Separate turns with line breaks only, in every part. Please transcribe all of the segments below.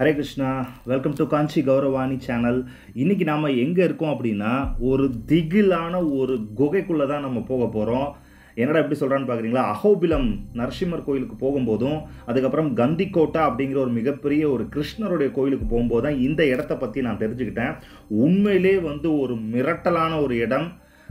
Hare Krishna welcome to Kanchi Gauravani channel இன்னைக்கு நாம் எங்கே இருக்கோம் அப்படின்னா ஒரு திகிலான ஒரு குகைக்குள்ளே தான் நம்ம போக போகிறோம் என்னடா எப்படி சொல்கிறான்னு பார்க்குறீங்களா அஹோபிலம் நரசிம்மர் கோயிலுக்கு போகும்போதும் அதுக்கப்புறம் கந்திக்கோட்டா அப்படிங்கிற ஒரு மிகப்பெரிய ஒரு கிருஷ்ணருடைய கோயிலுக்கு போகும்போது தான் இந்த இடத்த பற்றி நான் தெரிஞ்சுக்கிட்டேன் உண்மையிலே வந்து ஒரு மிரட்டலான ஒரு இடம்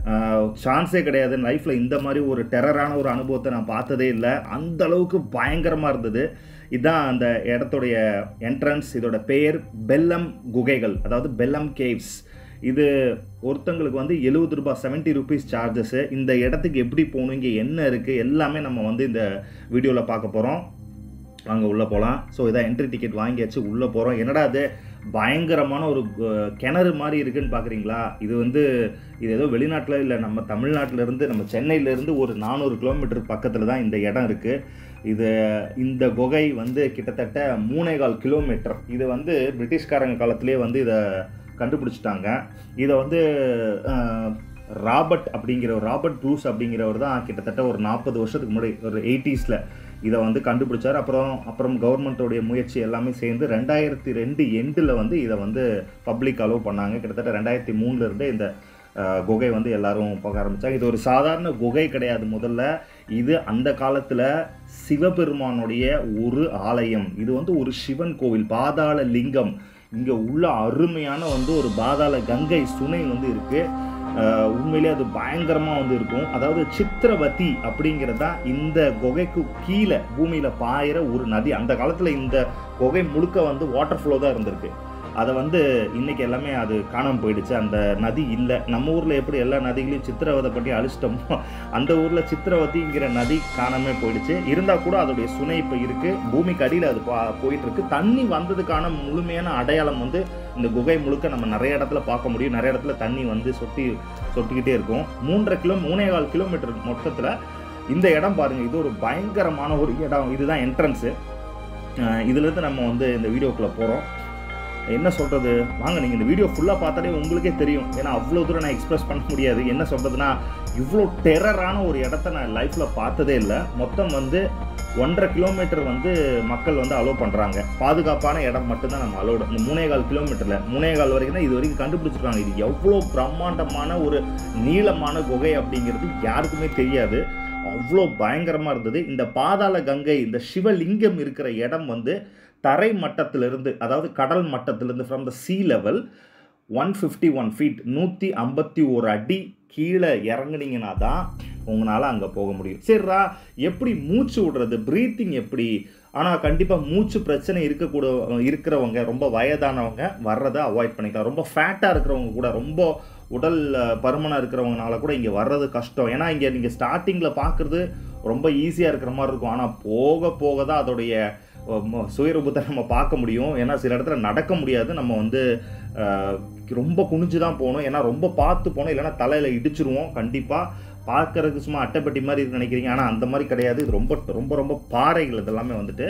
சான்ஸே கிடையாது லைஃப்பில் இந்த மாதிரி ஒரு டெரரான ஒரு அனுபவத்தை நான் பார்த்ததே இல்லை அந்த அளவுக்கு பயங்கரமாக இருந்தது இதுதான் அந்த இடத்துடைய என்ட்ரன்ஸ் இதோட பெயர் பெல்லம் குகைகள் அதாவது பெல்லம் கேவ்ஸ் இது ஒருத்தங்களுக்கு வந்து எழுபது ரூபாய் செவன்ட்டி ருபீஸ் சார்ஜஸ்ஸு இந்த இடத்துக்கு எப்படி போகணும் இங்கே என்ன இருக்குது எல்லாமே நம்ம வந்து இந்த வீடியோவில் பார்க்க போகிறோம் வாங்க உள்ளே போகலாம் ஸோ இதான் என்ட்ரி டிக்கெட் வாங்கியாச்சு உள்ளே போகிறோம் என்னடா அது பயங்கரமான ஒரு கு- கிணறு மாதிரி இருக்குன்னு பார்க்குறீங்களா இது வந்து இது ஏதோ வெளிநாட்டில் இல்லை நம்ம தமிழ்நாட்டில் இருந்து நம்ம சென்னையிலேருந்து ஒரு நானூறு கிலோமீட்டர் பக்கத்தில் தான் இந்த இடம் இருக்குது இது இந்த குகை வந்து கிட்டத்தட்ட மூணேகால் கிலோமீட்டர் இது வந்து பிரிட்டிஷ்காரங்க காலத்திலே வந்து இதை கண்டுபிடிச்சிட்டாங்க இதை வந்து அஹ், ராபர்ட் அப்படிங்கிற ஒரு ராபர்ட் ப்ரூஸ் அப்படிங்கிறவர் தான் கிட்டத்தட்ட ஒரு நாற்பது வருஷத்துக்கு முன்னாடி ஒரு எயிட்டிஸில் இதை வந்து கண்டுபிடிச்சார் அப்புறம் அப்புறம் கவர்மெண்ட்டோடைய முயற்சி எல்லாமே சேர்ந்து ரெண்டாயிரத்தி ரெண்டு எண்டில் வந்து இதை வந்து பப்ளிக் அலோவ் பண்ணாங்க கிட்டத்தட்ட ரெண்டாயிரத்தி மூணுலேருந்தே இந்த அஹ், குகை வந்து எல்லாரும் பார்க்க ஆரம்பித்தாங்க இது ஒரு சாதாரண குகை கிடையாது முதல்ல இது அந்த காலத்தில் சிவபெருமானுடைய ஒரு ஆலயம் இது வந்து ஒரு சிவன் கோவில் பாதாள லிங்கம் இங்கே உள்ள அருமையான வந்து ஒரு பாதாள கங்கை சுனை வந்து இருக்குது ஆஹ் உண்மையிலே அது பயங்கரமாக வந்து இருக்கும் அதாவது சித்திரவதி அப்படிங்கிறது தான் இந்த குகைக்கு கீழே பூமியில் பாயிற ஒரு நதி அந்த காலத்தில் இந்த குகை முழுக்க வந்து வாட்டர் ஃப்ளோ தான் இருந்திருக்கு அதை வந்து இன்னைக்கு எல்லாமே அது காணாமல் போயிடுச்சு அந்த நதி இல்லை நம்ம ஊரில் எப்படி எல்லா நதிகளையும் சித்திரவதை பண்ணி அழிச்சிட்டோமோ அந்த ஊரில் சித்திரவதிங்கிற நதி காணாமல் போயிடுச்சு இருந்தால் கூட அதோடைய சுனை இப்போ இருக்குது பூமிக்கு அடியில் அது பா போயிட்டு இருக்கு தண்ணி வந்ததுக்கான முழுமையான அடையாளம் வந்து இந்த குகை முழுக்க நம்ம நிறைய இடத்துல பார்க்க முடியும் நிறைய இடத்துல தண்ணி வந்து சொட்டி சொட்டிக்கிட்டே இருக்கும் மூன்றரை கிலோ மூணே கால் கிலோமீட்டர் மொத்தத்தில் இந்த இடம் பாருங்க இது ஒரு பயங்கரமான ஒரு இடம் இதுதான் என்ட்ரன்ஸு இதுலேருந்து நம்ம வந்து இந்த வீடியோக்குள்ளே போகிறோம் என்ன சொல்கிறது வாங்க நீங்கள் இந்த வீடியோ ஃபுல்லாக பார்த்தாலே உங்களுக்கே தெரியும் ஏன்னா அவ்வளோ தூரம் நான் எக்ஸ்பிரஸ் பண்ண முடியாது என்ன சொல்கிறதுனா இவ்வளோ டெரரான ஒரு இடத்த நான் லைஃப்பில் பார்த்ததே இல்லை மொத்தம் வந்து ஒன்றரை கிலோமீட்டர் வந்து மக்கள் வந்து அலோவ் பண்ணுறாங்க பாதுகாப்பான இடம் மட்டும்தான் நம்ம அலோடு இந்த மூணே கால் கிலோமீட்டரில் மூணே கால் வரைக்கும் தான் இது வரைக்கும் கண்டுபிடிச்சிருக்காங்க இது எவ்வளோ பிரம்மாண்டமான ஒரு நீளமான குகை அப்படிங்கிறது யாருக்குமே தெரியாது அவ்வளோ பயங்கரமாக இருந்தது இந்த பாதாள கங்கை இந்த சிவலிங்கம் இருக்கிற இடம் வந்து தரை மட்டத்திலிருந்து அதாவது கடல் மட்டத்திலிருந்து from the sea level one fifty one feet நூற்றி ஐம்பத்தி ஒரு அடி கீழே இறங்குனீங்கன்னா தான் உங்களால் அங்கே போக முடியும் சரிடா எப்படி மூச்சு விடுறது ப்ரீத்திங் எப்படி ஆனால் கண்டிப்பாக மூச்சு பிரச்சனை இருக்கக்கூட இருக்கிறவங்க ரொம்ப வயதானவங்க வர்றதை அவாய்ட் பண்ணிக்கலாம் ரொம்ப ஃபேட்டாக இருக்கிறவங்க கூட ரொம்ப உடல் பருமனாக இருக்கிறவங்கனால கூட இங்கே வர்றது கஷ்டம் ஏன்னா இங்கே நீங்கள் ஸ்டார்டிங்கில் பார்க்குறது ரொம்ப ஈஸியாக இருக்கிற மாதிரி இருக்கும் ஆனால் போக போக தான் அதோடைய ம- சுயரூபத்தை நம்ம பார்க்க முடியும் ஏன்னா சில இடத்துல நடக்க முடியாது நம்ம வந்து அஹ், ரொம்ப குனிஞ்சு தான் போகணும் ஏன்னா ரொம்ப பார்த்து போகணும் இல்லைன்னா தலையில் இடிச்சிருவோம் கண்டிப்பாக பார்க்கறதுக்கு சும்மா அட்டைப்பட்டி மாதிரி இருக்குன்னு நினைக்கிறீங்க ஆனால் அந்த மாதிரி கிடையாது இது ரொம்ப ரொம்ப ரொம்ப பாறைகள் இதெல்லாமே வந்துட்டு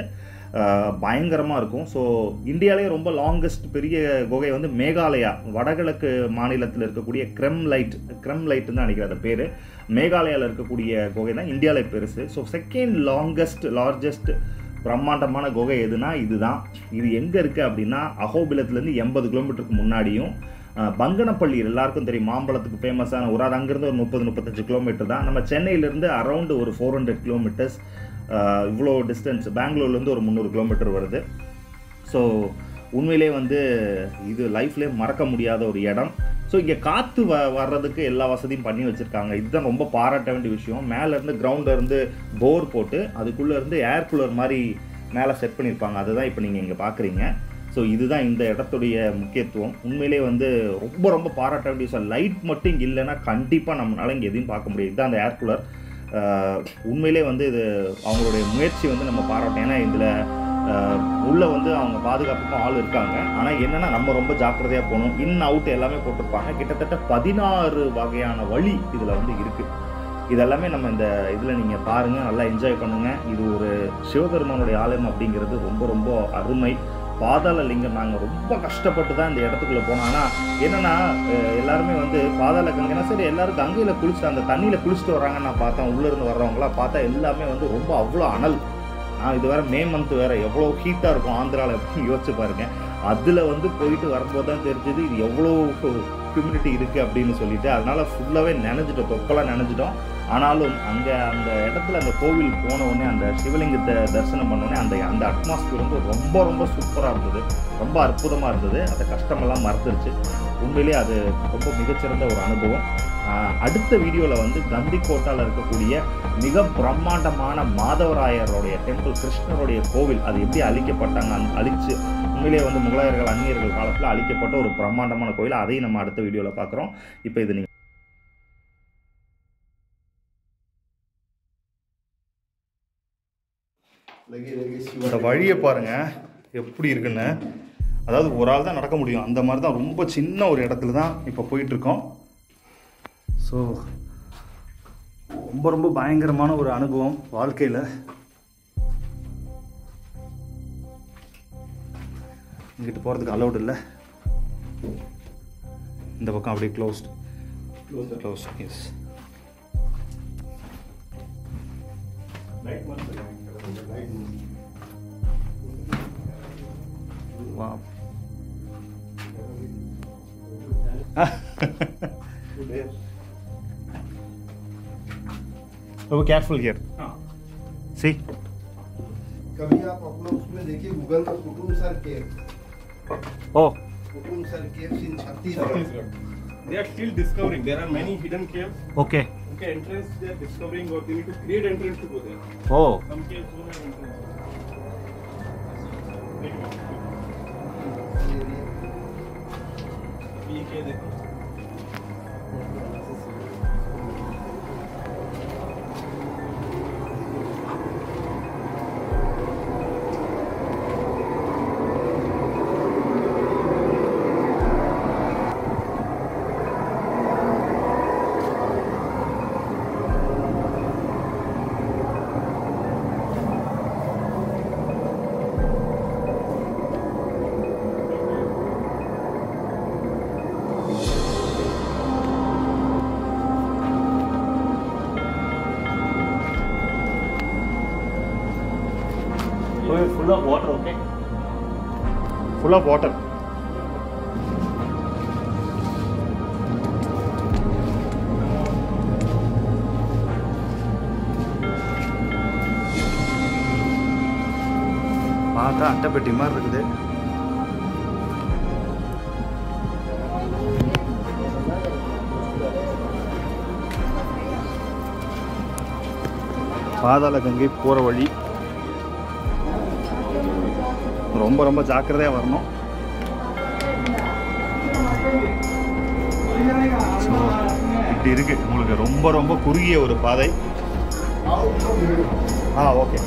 பயங்கரமாக இருக்கும் ஸோ இந்தியாவிலேயே ரொம்ப லாங்கஸ்ட் பெரிய குகை வந்து மேகாலயா வடகிழக்கு மாநிலத்தில் இருக்கக்கூடிய கிரெம் லைட் கிரெம் லைட்னு தான் நினைக்கிறேன் அந்த பேர் மேகாலயாவில் இருக்கக்கூடிய குகை தான் இந்தியாவில் பெருசு ஸோ செகண்ட் லாங்கஸ்ட் லார்ஜஸ்ட் பிரம்மாண்டமான குகை எதுனா இதுதான் இது எங்கே இருக்குது அப்படின்னா அகோபிலத்துலேருந்து எண்பது கிலோமீட்டருக்கு முன்னாடியும் அஹ், பங்கனப்பள்ளி எல்லாருக்கும் தெரியும் மாம்பழத்துக்கு ஃபேமஸான ஒரு அது அங்கேருந்து ஒரு முப்பது முப்பத்தஞ்சு கிலோமீட்டர் தான் நம்ம சென்னையிலேருந்து அரௌண்ட் ஒரு ஃபோர் ஹண்ட்ரட் கிலோமீட்டர்ஸ் இவ்வளோ டிஸ்டன்ஸ் பெங்களூர்லேருந்து ஒரு முந்நூறு கிலோமீட்டர் வருது ஸோ உண்மையிலே வந்து இது லைஃப்லேயே மறக்க முடியாத ஒரு இடம் ஸோ இங்கே காற்று வ வர்றதுக்கு எல்லா வசதியும் பண்ணி வச்சுருக்காங்க இதுதான் ரொம்ப பாராட்ட வேண்டிய விஷயம் மேலேருந்து கிரவுண்டில் இருந்து போர் போட்டு அதுக்குள்ளே இருந்து ஏர் கூலர் மாதிரி மேலே செட் பண்ணியிருப்பாங்க அதுதான் இப்போ நீங்கள் இங்கே பார்க்குறீங்க ஸோ இதுதான் இந்த இடத்துடைய முக்கியத்துவம் உண்மையிலே வந்து ரொம்ப ரொம்ப பாராட்ட வேண்டிய விஷயம் லைட் மட்டும் இங்கே இல்லைன்னா கண்டிப்பாக நம்மளால இங்கே எதையும் பார்க்க முடியாது இதுதான் அந்த ஏர் கூலர் உண்மையிலே வந்து இது அவங்களுடைய முயற்சி வந்து நம்ம பாராட்டணும் ஏன்னா இதில் உள்ளே வந்து அவங்க பாதுகாப்புக்கும் ஆள் இருக்காங்க ஆனால் என்னென்னா நம்ம ரொம்ப ஜாக்கிரதையாக போகணும் இன் அவுட் எல்லாமே போட்டிருப்பாங்க கிட்டத்தட்ட பதினாறு வகையான வழி இதில் வந்து இருக்குது இதெல்லாமே நம்ம இந்த இதில் நீங்கள் பாருங்கள் நல்லா என்ஜாய் பண்ணுங்கள் இது ஒரு சிவபெருமானுடைய ஆலயம் அப்படிங்கிறது ரொம்ப ரொம்ப அருமை பாதாள லிங்கம் நாங்கள் ரொம்ப கஷ்டப்பட்டு தான் இந்த இடத்துக்குள்ளே போனோம் ஆனால் என்னென்னா எல்லாருமே வந்து பாதாள கங்கைனா சரி எல்லாரும் கங்கையில் குளிச்சுட்டு அந்த தண்ணியில் குளிச்சுட்டு வர்றாங்கன்னு நான் பார்த்தேன் உள்ளேருந்து வர்றவங்களாம் பார்த்தா எல்லாமே வந்து ரொம்ப அவ்வளோ அனல் நான் இது வேற மே மந்த் வேற எவ்வளோ ஹீட்டாக இருக்கும் ஆந்திராவில் எப்படின்னு யோசிச்சு பாருங்க அதில் வந்து போயிட்டு வரும்போது தான் தெரிஞ்சது இது எவ்வளோ ஹியூமிடிட்டி இருக்குது அப்படின்னு சொல்லிட்டு அதனால ஃபுல்லாகவே நினைஞ்சிட்டோம் தொப்பெல்லாம் நினைஞ்சிட்டோம் ஆனாலும் அங்கே அந்த இடத்துல அந்த கோவில் போன உடனே அந்த சிவலிங்கத்தை தரிசனம் பண்ண உடனே அந்த அந்த அட்மாஸ்பியர் வந்து ரொம்ப ரொம்ப சூப்பராக இருந்தது ரொம்ப அற்புதமாக இருந்தது அந்த கஷ்டமெல்லாம் மறந்துருச்சு உண்மையிலேயே அது ரொம்ப மிகச்சிறந்த ஒரு அனுபவம் ஆஹ் அடுத்த வீடியோவில் வந்து கந்திக்கோட்டாவில் இருக்கக்கூடிய மிக பிரம்மாண்டமான மாதவராயருடைய டெம்பிள் கிருஷ்ணருடைய கோவில் அது எப்படி அழிக்கப்பட்டாங்க அந்த அழிச்சு உண்மையிலேயே வந்து முகலாயர்கள் அந்நியர்கள் காலத்தில் அழிக்கப்பட்ட ஒரு பிரம்மாண்டமான கோவில் அதையும் நம்ம அடுத்த வீடியோவில் பார்க்குறோம் இப்போ இது நீங்கள்
लगे लगे
இந்த
शिवा
வழியை பாருங்க எப்படி இருக்குன்னு அதாவது ஒரு ஆள் தான் நடக்க முடியும் அந்த மாதிரி தான் ரொம்ப சின்ன ஒரு இடத்துல தான் இப்போ போயிட்டு இருக்கோம் ஸோ ரொம்ப ரொம்ப பயங்கரமான ஒரு அனுபவம் வாழ்க்கையில் இங்கிட்டு போகிறதுக்கு அலௌட் இல்லை இந்த பக்கம் அப்படியே க்ளோஸ்ட்
Close the
க்ளோஸ் எஸ்
light one second. Light one.
வா
There.
ரொம்ப கேர்ஃபுல் ஹியர் சி
कभी आप अपना उसमें देखिए गूगल में कुटुम Kutumsar cave
oh
Kutumsar cave in Chhattisgarh
Chhattisgarh. They are still discovering. There are many hidden caves.
Okay
Okay, entrance they are discovering or they need to create entrance to go there.
Oh
Some caves don't have entrance. ये क्या देखो
full of water, okay? Full of water. பார்த்தா அட்டைப்பெட்டி மாதிரி இருக்குது பாதாள கங்கை போகிற வழி ரொம்ப ரொம்ப ஜாக்கிரதையாக வரணும் So, இப்படி இருக்கு உங்களுக்கு ரொம்ப ரொம்ப குறுகிய ஒரு பாதை ஆ ஓகே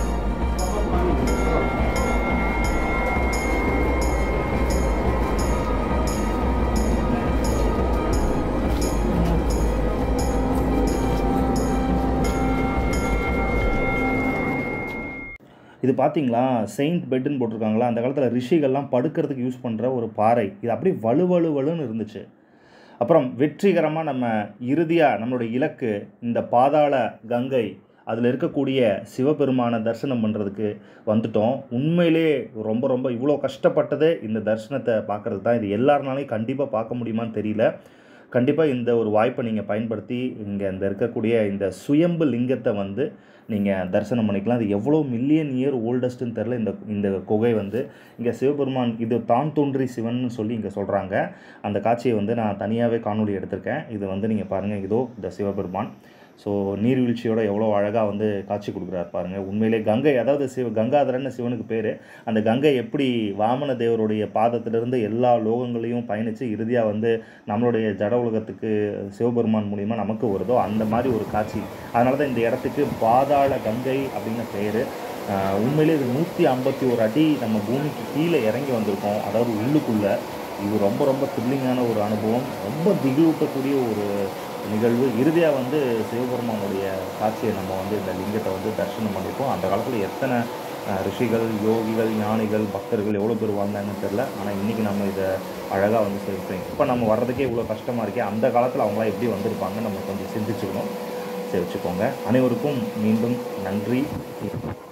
இது பார்த்தீங்களா செயின்ட் பெட்டுன்னு போட்டிருக்காங்களா அந்த காலத்தில் ரிஷிகள்லாம் படுக்கிறதுக்கு யூஸ் பண்ணுற ஒரு பாறை இது அப்படியே வலு வலு வலுன்னு இருந்துச்சு அப்புறம் வெற்றிகரமாக நம்ம இறுதியாக நம்மளுடைய இலக்கு இந்த பாதாள கங்கை அதில் இருக்கக்கூடிய சிவபெருமானை தரிசனம் பண்ணுறதுக்கு வந்துட்டோம் உண்மையிலே ரொம்ப ரொம்ப இவ்வளோ கஷ்டப்பட்டதே இந்த தரிசனத்தை பார்க்குறது தான் இது எல்லாருனாலையும் கண்டிப்பாக பார்க்க முடியுமான்னு தெரியல கண்டிப்பாக இந்த ஒரு வாய்ப்பை நீங்கள் பயன்படுத்தி இங்கே இந்த இருக்கக்கூடிய இந்த சுயம்பு லிங்கத்தை வந்து நீங்கள் தரிசனம் பண்ணிக்கலாம் அது எவ்வளோ மில்லியன் இயர் ஓல்டஸ்ட்டுன்னு தெரில இந்த இந்த குகை வந்து இங்கே சிவபெருமான் இது தான் தோன்றி சிவன் சொல்லி இங்கே சொல்கிறாங்க அந்த காட்சியை வந்து நான் தனியாகவே காணொளி எடுத்திருக்கேன் இது வந்து நீங்கள் பாருங்கள் இதோ இந்த சிவபெருமான் ஸோ நீர்வீழ்ச்சியோட எவ்வளோ அழகாக வந்து காட்சி கொடுக்குறாரு பாருங்கள் உண்மையிலே கங்கை அதாவது சிவ கங்காதரன்னு சிவனுக்கு பேர் அந்த கங்கை எப்படி வாமன தேவருடைய பாதத்திலிருந்து எல்லா லோகங்களையும் பயணித்து இறுதியாக வந்து நம்மளுடைய ஜட உலகத்துக்கு சிவபெருமான் மூலிமா நமக்கு வருதோ அந்த மாதிரி ஒரு காட்சி அதனால தான் இந்த இடத்துக்கு பாதாள கங்கை அப்படின்னு பேர் உண்மையிலே இது நூற்றி ஐம்பத்தி ஒரு அடி நம்ம பூமிக்கு கீழே இறங்கி வந்திருக்கோம் அதாவது உள்ளுக்குள்ளே இது ரொம்ப ரொம்ப த்ரில்லிங்கான ஒரு அனுபவம் ரொம்ப திகிலூட்டக்கூடிய ஒரு நிகழ்வு இறுதியாக வந்து சிவபெருமானுடைய காட்சியை நம்ம வந்து இந்த லிங்கத்தை வந்து தரிசனம் பண்ணியிருக்கோம் அந்த காலத்தில் எத்தனை அஹ், ரிஷிகள் யோகிகள் ஞானிகள் பக்தர்கள் எவ்வளோ பேர் வாழ்ந்தாங்கன்னு தெரில ஆனால் இன்றைக்கி நம்ம இதை அழகாக வந்து சேர்ப்போம் இப்போ நம்ம வர்றதுக்கே இவ்வளோ கஷ்டமாக இருக்கே அந்த காலத்தில் அவங்களாம் எப்படி வந்திருப்பாங்க நம்ம கொஞ்சம் சிந்திச்சுக்கணும் சரி வச்சுக்கோங்க அனைவருக்கும் மீண்டும் நன்றி